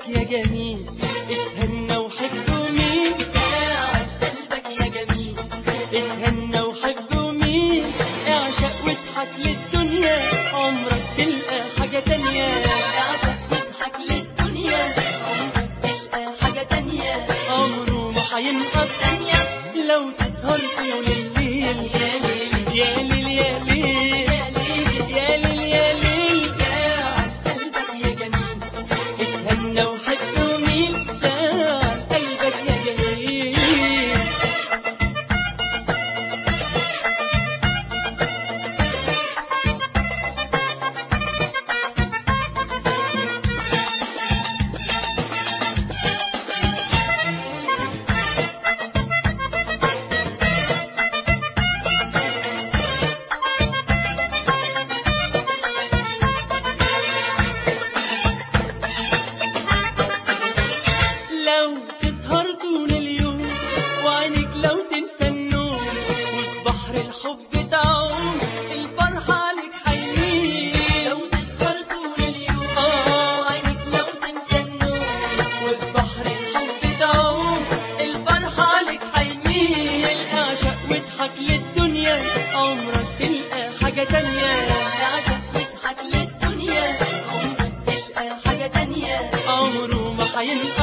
قلبك يا جميل اتهنى وحب مين ساعد قلبك يا جميل اتهنى وحب مين اعشق واضحك للدنيا عمرك تلقى حاجة تانية اعشق واضحك للدنيا عمرك تلقى حاجة تانية عمره ما هينقص ثانية لو تسهر طول الليل يا ليل يا ليل يا ليل يا ليل يا ليل يا ليل ساعد قلبك يا جميل اتهنى وحب مين ساعة قلبك يا جميل لو تسهر طول اليوم وعينك لو تنسى النوم وفي بحر الحب تعوم الفرحة عليك حيمين لو تسهر طول اليوم آه. وعينك لو تنسى النوم وفي بحر الحب تعوم الفرحة عليك حيمين اعشق واضحك للدنيا عمرك تلقى حاجة تانية اعشق واضحك للدنيا عمرك تلقى حاجة تانية عمره ما هينقص